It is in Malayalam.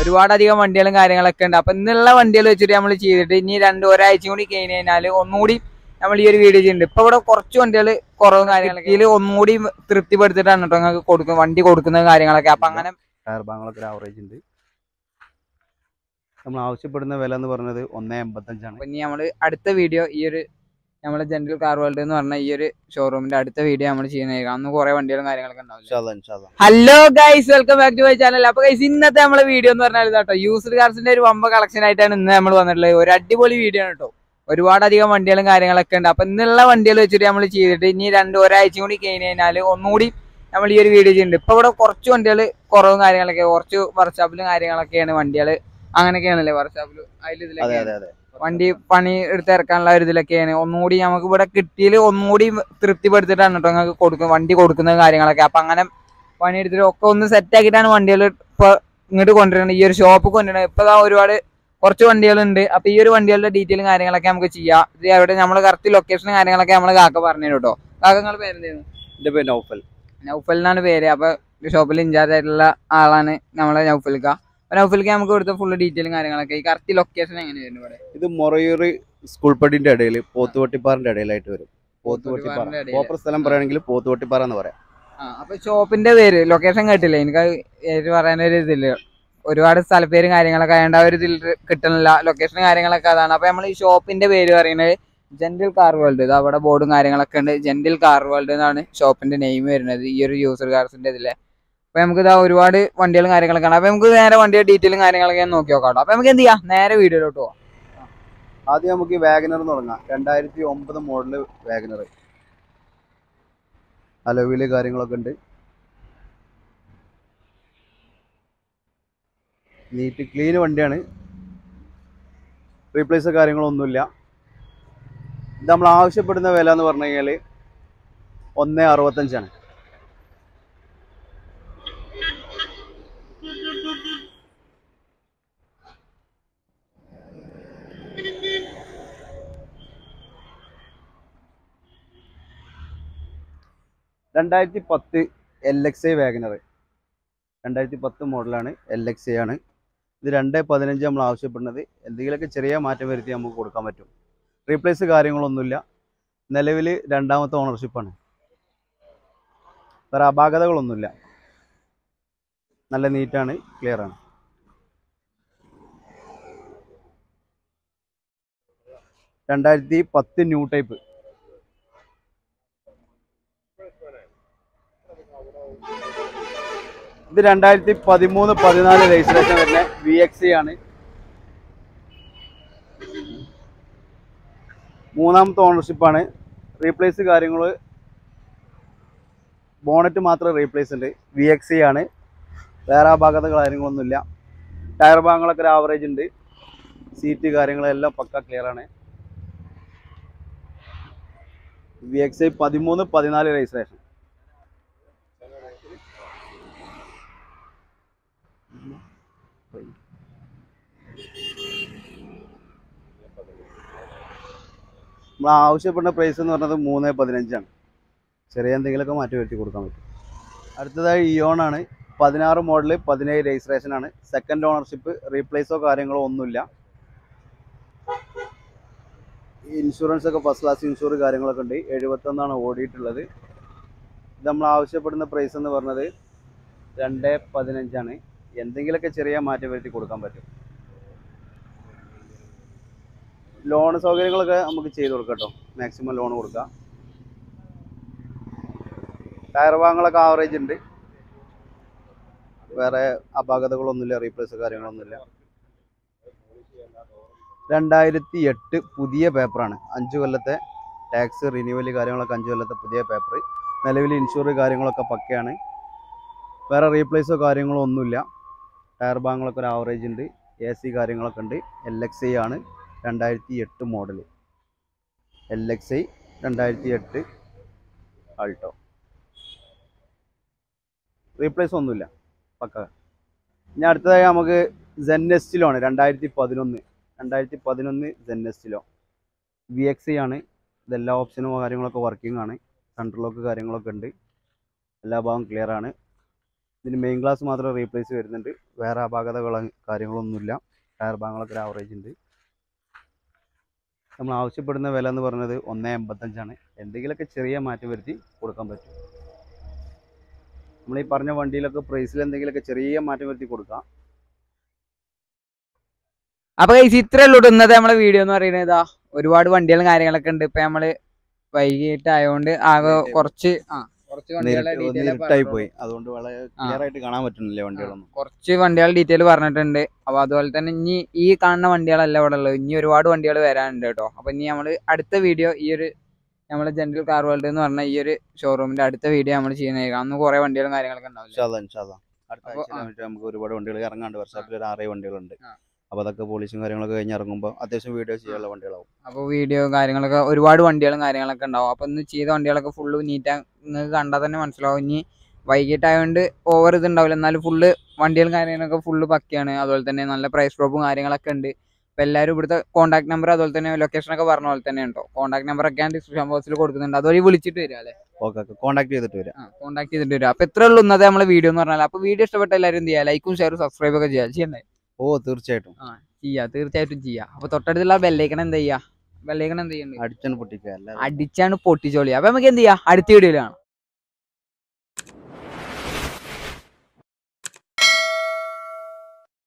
ഒരുപാടധികം വണ്ടികളും കാര്യങ്ങളൊക്കെ ഉണ്ട് അപ്പൊ ഇന്നുള്ള വണ്ടികൾ വെച്ചിട്ട് നമ്മൾ ചെയ്തിട്ട് ഇനി രണ്ട് ഒരാഴ്ച കൂടി കഴിഞ്ഞ് കഴിഞ്ഞാൽ ഒന്നുകൂടി നമ്മൾ ഈ ഒരു വീഡിയോ ചെയ്യുന്നുണ്ട് ഇപ്പൊ ഇവിടെ കുറച്ച് വണ്ടികൾ കുറവും കാര്യങ്ങളൊക്കെ ഇതിൽ ഒന്നുകൂടി തൃപ്തിപ്പെടുത്തിയിട്ടാണ് കേട്ടോ നിങ്ങൾക്ക് കൊടുക്കും വണ്ടി കൊടുക്കുന്ന കാര്യങ്ങളൊക്കെ അപ്പൊ അങ്ങനെ ടയർ ഭാഗങ്ങളൊക്കെ ഒരു ആവറേജ് ഉണ്ട് നമ്മൾ ആവശ്യപ്പെടുന്ന വില എന്ന് പറഞ്ഞത് ഒന്നേ എൺപത്തഞ്ചാണ് അപ്പൊ ഇനി നമ്മള് അടുത്ത വീഡിയോ ഈ ഒരു നമ്മളെ ജനറൽ കാർ വേൾഡ് എന്ന് പറഞ്ഞ ഈ ഒരു ഷോറൂമിന്റെ അടുത്ത വീഡിയോ നമ്മൾ ചെയ്യുന്നതായിരിക്കും അന്ന് കുറെ വണ്ടികളും കാര്യങ്ങളൊക്കെ ഉണ്ടാവില്ല ഇൻഷാല്ലാ ഇൻഷാല്ലാ hello guys welcome back to my channel അപ്പൊ ഗൈസ് ഇന്നത്തെ നമ്മളെ വീഡിയോ എന്ന് പറഞ്ഞാൽ ഇതാട്ടോ യൂസ്ഡ് കാർസിന്റെ ഒരു വമ്പ കളക്ഷൻ ആയിട്ടാണ് ഇന്ന് നമ്മൾ വന്നിട്ടുള്ളത് ഒരു അടിപൊളി വീഡിയോ ആണ് കേട്ടോ ഒരുപാടധികം വണ്ടികളും കാര്യങ്ങളൊക്കെ ഉണ്ട് അപ്പൊ ഇന്നുള്ള വണ്ടികൾ വെച്ചിട്ട് നമ്മൾ ചെയ്തിട്ട് ഇനി രണ്ട് ഒരാഴ്ച കൂടി കഴിഞ്ഞ് കഴിഞ്ഞാൽ ഒന്നുകൂടി നമ്മൾ ഈ ഒരു വീഡിയോ ചെയ്യുന്നുണ്ട് ഇപ്പൊ ഇവിടെ കുറച്ച് വണ്ടികൾ കുറവും കാര്യങ്ങളൊക്കെ കുറച്ച് വർക്ക്ഷോപ്പിലും കാര്യങ്ങളൊക്കെയാണ് വണ്ടികൾ അങ്ങനെയൊക്കെയാണല്ലേ വർക്ക്ഷോപ്പിൽ അതിൽ അതെ ഇതിലൊക്കെ അതെ അതെ വണ്ടി പണി എടുത്ത് ഇറക്കാനുള്ള ഒരു ഇതിലൊക്കെയാണ് ഒന്നുകൂടി നമുക്ക് ഇവിടെ കിട്ടിയതിൽ ഒന്നുകൂടി തൃപ്തിപ്പെടുത്തിയിട്ടാണ് കേട്ടോ നിങ്ങൾക്ക് കൊടുക്കും വണ്ടി കൊടുക്കുന്ന കാര്യങ്ങളൊക്കെ അപ്പൊ അങ്ങനെ പണി എടുത്തിട്ട് ഒക്കെ ഒന്ന് സെറ്റ് ആക്കിയിട്ടാണ് വണ്ടികൾ ഇപ്പൊ ഇങ്ങോട്ട് കൊണ്ടുവരുന്നത് ഈ ഒരു ഷോപ്പ് കൊണ്ടുവരുന്നത് ഇപ്പൊ ദാ ഒരുപാട് കുറച്ച് വണ്ടികളുണ്ട് അപ്പൊ ഈ ഒരു വണ്ടികളുടെ ഡീറ്റെയിലും കാര്യങ്ങളൊക്കെ നമുക്ക് ചെയ്യാം ഇത് അവിടെ നമ്മൾ കറക്റ്റ് ലൊക്കേഷനും കാര്യങ്ങളൊക്കെ നമ്മൾ കാക്ക പറഞ്ഞു കേട്ടോ കാക്ക നിങ്ങൾ പേരെന്തായിരുന്നു എന്റെ പേര് നൗഫൽ നൗഫൽ എന്നാണ് പേര് അപ്പൊ ഷോപ്പിൽ ഇൻചാർജ് ആയിട്ടുള്ള ആളാണ് നമ്മളെ നൗഫൽക്ക അപ്പൊ നൗഫൽക്ക് നമുക്ക് കൊടുത്ത ഫുള്ള് ഡീറ്റെയിലും കാര്യങ്ങളൊക്കെ ഈ കറക്റ്റ് ലൊക്കേഷൻ എങ്ങനെയായിരുന്നു ഇവിടെ ഇത് മൊറയൂർ സ്കൂൾ പടിന്റെ ഇടയിൽ പോത്തുവട്ടിപ്പാറിന്റെ ഇടയിലായിട്ട് വരും പോത്തുവട്ടിപ്പാറ പോത്തുവട്ടിപ്പാറിന്റെ ഇടയില്. പ്രോപ്പർ സ്ഥലം പറയുകയാണെങ്കിൽ പോത്തുവട്ടിപ്പാറ എന്ന് പറയാം ആ അപ്പൊ ഷോപ്പിന്റെ പേര് ലൊക്കേഷൻ കേട്ടില്ല എനിക്ക് അത് പേര് പറയാനൊരു ഇതില്ല ഒരുപാട് സ്ഥലപ്പേരും കാര്യങ്ങളൊക്കെ ആയതുകൊണ്ട് ആ ഒരു ഇതിൽ കിട്ടണില്ല ലൊക്കേഷൻ കാര്യങ്ങളൊക്കെ അതാണ് അപ്പൊ നമ്മൾ ഈ ഷോപ്പിന്റെ പേര് പറയുന്നത് ജെന്റിൽ കാർ വേൾഡ് ഇത് അവിടെ ബോർഡും കാര്യങ്ങളൊക്കെ ഉണ്ട് ജെന്റിൽ കാർ വേൾഡ് എന്നാണ് ഷോപ്പിന്റെ നെയിം വരുന്നത് ഈ ഒരു യൂസർ കാർസിന്റെ ഇതിലെ അപ്പൊ നമുക്ക് ഇതാ ഒരുപാട് വണ്ടികളും കാര്യങ്ങളൊക്കെ ആണ് അപ്പൊ നമുക്ക് നേരെ വണ്ടിയുടെ ഡീറ്റെയിലും കാര്യങ്ങളൊക്കെ ഒന്ന് നോക്കി നോക്കാം അപ്പൊ നമുക്ക് എന്ത് ചെയ്യാം നേരെ വീഡിയോയിലോട്ട് പോവാം ആദ്യം നമുക്ക് വാഗനർ തുടങ്ങാം രണ്ടായിരത്തി ഒമ്പത് മോഡല് വാഗനർ അലോവില് കാര്യങ്ങളൊക്കെ ഉണ്ട് നീറ്റ് ക്ലീൻ വണ്ടിയാണ് റീപ്ലേസ് കാര്യങ്ങളൊന്നുമില്ല ഇത് നമ്മൾ ആവശ്യപ്പെടുന്ന വില എന്ന് പറഞ്ഞു കഴിഞ്ഞാൽ ഒന്ന് അറുപത്തഞ്ചാണ് രണ്ടായിരത്തി പത്ത് എൽ എക്സ് ഐ വാഗനർ രണ്ടായിരത്തി പത്ത് മോഡലാണ് എൽ എക്സ് ഐ ആണ് ഇത് രണ്ട് പതിനഞ്ച് നമ്മൾ ആവശ്യപ്പെടുന്നത് എന്തെങ്കിലുമൊക്കെ ചെറിയ മാറ്റം വരുത്തി നമുക്ക് കൊടുക്കാൻ പറ്റും റീപ്ലേസ് കാര്യങ്ങളൊന്നുമില്ല നിലവിൽ രണ്ടാമത്തെ ഓണർഷിപ്പാണ് വേറെ അപാകതകളൊന്നുമില്ല നല്ല നീറ്റാണ് ക്ലിയർ ആണ് രണ്ടായിരത്തി പത്ത് ന്യൂ ടൈപ്പ് ഇത് രണ്ടായിരത്തി പതിമൂന്ന് പതിനാല് രജിസ്ട്രേഷൻ വരുന്ന വി എക്സ് സി ആണ് മൂന്നാമത്തെ ഓണർഷിപ്പാണ് റീപ്ലേസ് കാര്യങ്ങൾ ബോണറ്റ് മാത്രം റീപ്ലേസ് ഉണ്ട് വി എക്സ് സി ആണ് വേറെ അപാകത കാര്യങ്ങളൊന്നുമില്ല ടയർ ഭാഗങ്ങളൊക്കെ ഒരു ആവറേജ് ഉണ്ട് സീറ്റ് കാര്യങ്ങളെല്ലാം പക്ക ക്ലിയർ ആണ് വി എക്സ് ഐ പതിമൂന്ന് പതിനാല് രജിസ്ട്രേഷൻ നമ്മൾ ആവശ്യപ്പെടുന്ന പ്രൈസ് എന്ന് പറഞ്ഞത് മൂന്ന് പതിനഞ്ചാണ് ചെറിയ എന്തെങ്കിലുമൊക്കെ മാറ്റി വരുത്തി കൊടുക്കാൻ പറ്റും അടുത്തതായി ഇയോൺ ആണ് പതിനാറ് മോഡൽ പതിനേഴ് രജിസ്ട്രേഷൻ ആണ് സെക്കൻഡ് ഓണർഷിപ്പ് റീപ്ലേസോ കാര്യങ്ങളോ ഒന്നുമില്ല ഇൻഷുറൻസ് ഒക്കെ ഫസ്റ്റ് ക്ലാസ് ഇൻഷുർ കാര്യങ്ങളൊക്കെ ഉണ്ട് എഴുപത്തൊന്നാണ് ഓടിയിട്ടുള്ളത് ഇത് നമ്മൾ ആവശ്യപ്പെടുന്ന പ്രൈസ് എന്ന് പറഞ്ഞത് രണ്ട് പതിനഞ്ചാണ് എന്തെങ്കിലുമൊക്കെ ചെറിയ മാറ്റം വരുത്തി കൊടുക്കാൻ പറ്റും ലോൺ സൗകര്യങ്ങളൊക്കെ നമുക്ക് ചെയ്ത് കൊടുക്കാം കേട്ടോ മാക്സിമം ലോൺ കൊടുക്കാം ടയർ ഭാഗങ്ങളൊക്കെ ആവറേജ് ഉണ്ട് വേറെ അപാകതകളൊന്നുമില്ല റീപ്ലേസ് കാര്യങ്ങളൊന്നുമില്ല രണ്ടായിരത്തി എട്ട് പുതിയ പേപ്പറാണ് അഞ്ച് കൊല്ലത്തെ ടാക്സ് റിന്യൂവൽ കാര്യങ്ങളൊക്കെ അഞ്ച് കൊല്ലത്തെ പുതിയ പേപ്പർ നിലവിൽ ഇൻഷുർ കാര്യങ്ങളൊക്കെ പക്കയാണ് വേറെ റീപ്ലേസോ കാര്യങ്ങളോ ഒന്നുമില്ല ടയർ ഭാഗങ്ങളൊക്കെ ഒരു ആവറേജ് ഉണ്ട് എ സി കാര്യങ്ങളൊക്കെ ഉണ്ട് എൽ എക്സ് ഐ ആണ് രണ്ടായിരത്തി എട്ട് മോഡൽ എൽ എക്സ് ഐ രണ്ടായിരത്തി എട്ട് ആൾട്ടോ റീപ്ലേസ് ഒന്നുമില്ല പക്ക ഇനി അടുത്തതായി നമുക്ക് ജെന്നെസ്റ്റിലോണ് രണ്ടായിരത്തി പതിനൊന്ന് രണ്ടായിരത്തി പതിനൊന്ന് ജെന്നെസ്റ്റിലോ വി എക്സ് ഐ ആണ് ഇതെല്ലാ ഓപ്ഷനും കാര്യങ്ങളൊക്കെ വർക്കിംഗ് ആണ് സെൻട്രൽ ലോക്ക് കാര്യങ്ങളൊക്കെ ഉണ്ട് എല്ലാ ഭാഗവും ക്ലിയർ ആണ് ഇതിന് മെയിൻ ഗ്ലാസ് മാത്രം റീപ്ലേസ് വരുന്നുണ്ട് വേറെ അപാകതകളോ കാര്യങ്ങളൊന്നുമില്ല ടയർ ഭാഗങ്ങളൊക്കെ ഒരു ആവറേജ് ഉണ്ട് നമ്മൾ ആവശ്യപ്പെടുന്ന വില എന്ന് പറയുന്നത് ഒന്നേ എൺപത്തഞ്ചാണ് എന്തെങ്കിലുമൊക്കെ ചെറിയ മാറ്റം വരുത്തി കൊടുക്കാൻ പറ്റും നമ്മൾ ഈ പറഞ്ഞ വണ്ടിയിലൊക്കെ പ്രൈസിൽ എന്തെങ്കിലുമൊക്കെ ചെറിയ മാറ്റം വരുത്തി കൊടുക്കാം അപ്പൊ ഗൈസ് ഇത്രേ ഉള്ളൂ ട്ടോ ഇന്നത്തെ നമ്മളെ വീഡിയോ എന്ന് പറയുന്നത് ഇതാ ഒരുപാട് വണ്ടികളും കാര്യങ്ങളൊക്കെ ഉണ്ട് ഇപ്പൊ നമ്മള് വൈകിട്ട് ആയതുകൊണ്ട് ആകെ Late ആയി. കുറച്ച് ആ കുറച്ച് വണ്ടികളുടെ നേരിട്ട് ഒന്ന് ഡീറ്റെയിൽ ഇരുട്ടായി പോയി അതുകൊണ്ട് വളരെ ക്ലിയർ ആയിട്ട് കാണാൻ പറ്റുന്നില്ല വണ്ടികളൊന്നും കുറച്ച് വണ്ടികൾ ഡീറ്റെയിൽ പറഞ്ഞിട്ടുണ്ട് അപ്പൊ അതുപോലെ തന്നെ ഇനി ഈ കാണുന്ന വണ്ടികളല്ല ഇവിടെ ഉള്ളത് ഇനി ഒരുപാട് വണ്ടികൾ വരാനുണ്ട് കേട്ടോ അപ്പൊ ഇനി നമ്മള് അടുത്ത വീഡിയോ ഈ ഒരു നമ്മളെ ജനറൽ കാർ വേൾഡ് എന്ന് പറഞ്ഞ ഈ ഒരു ഷോറൂമിന്റെ അടുത്ത വീഡിയോ നമ്മൾ ചെയ്യുന്നതായിരിക്കും അന്ന് കുറെ വണ്ടികളും കാര്യങ്ങളൊക്കെ ഉണ്ടാവില്ല ഇൻഷാല്ലാ, ഇൻഷാല്ലാ. അടുത്ത അപ്പൊ, ആഴ്ചയിൽ വന്നിട്ട് നമുക്ക് ഒരുപാട് വണ്ടികൾ ഇറങ്ങാണ്ട് വർഷാപ്പിൽ ഒരു ആറേ വണ്ടികളുണ്ട് ആ. അപ്പൊ അതൊക്കെ പോലീസും കാര്യങ്ങളൊക്കെ കഴിഞ്ഞ് ഇറങ്ങുമ്പോൾ അത്യാവശ്യം വീഡിയോ ചെയ്യാനുള്ള വണ്ടികളാവും അപ്പോൾ വീഡിയോ കാര്യങ്ങളൊക്കെ ഒരുപാട് വണ്ടികളും കാര്യങ്ങളൊക്കെ ഉണ്ടാവും അപ്പോൾ ഇന്ന് ചെയ്ത വണ്ടികളൊക്കെ ഫുള്ള് നീറ്റാ നിങ്ങൾക്ക് കണ്ടാൽ തന്നെ മനസ്സിലാവും ഇനി വൈകിട്ടായതുകൊണ്ട് ഓവർ ഇത് ഉണ്ടാവില്ല എന്നാലും ഫുള്ള് വണ്ടികളും കാര്യങ്ങളൊക്കെ ഫുള്ള് പക്കയാണ് അതുപോലെ തന്നെ നല്ല പ്രൈസ് ഡ്രോപ്പും കാര്യങ്ങളൊക്കെ ഉണ്ട് അപ്പോൾ എല്ലാവരും ഇവിടുത്തെ കോൺടാക്ട് നമ്പർ അതുപോലെ തന്നെ ലൊക്കേഷൻ ഒക്കെ പറഞ്ഞ പോലെ തന്നെ ഉണ്ടോ കോൺടാക്ട് നമ്പർ ഒക്കെ ഞാൻ ഡിസ്ക്രിപ്ഷൻ ബോക്സിൽ കൊടുക്കുന്നുണ്ട് അതുവഴി വിളിച്ചിട്ട് വരിക അല്ലേ ഓക്കെ ഓക്കെ കോൺടാക്ട് ചെയ്തിട്ട് വരാം ആ കോൺടാക്ട് ചെയ്തിട്ട് വരിക അപ്പോൾ ഇത്രേ ഉള്ളൂ ഇന്നത്തെ നമ്മളെ വീഡിയോ എന്ന് പറഞ്ഞാൽ അപ്പോൾ വീഡിയോ ഇഷ്ടപ്പെട്ട എല്ലാവരും എന്ത് ചെയ്യുക ലൈക്കും ഷെയറും സബ്സ്ക്രൈബ് ഒക്കെ ചെയ്യുക ചെയ്യണ്ടേ ഓ തീർച്ചയായിട്ടും ചെയ്യുക തീർച്ചയായിട്ടും ചെയ്യുക അപ്പോൾ തൊട്ടടുത്തുള്ള ബെല്ലൈക്കൺ എന്ത് ചെയ്യുക ബെല്ലൈക്കൺ എന്ത് ചെയ്യുന്നുണ്ട് അടിച്ചാണ് പൊട്ടിക്കുക അല്ല അടിച്ചാണ് പൊട്ടിച്ചോളി അപ്പൊ നമുക്ക് എന്ത് ചെയ്യാം അടുത്ത വീഡിയോയിൽ കാണാം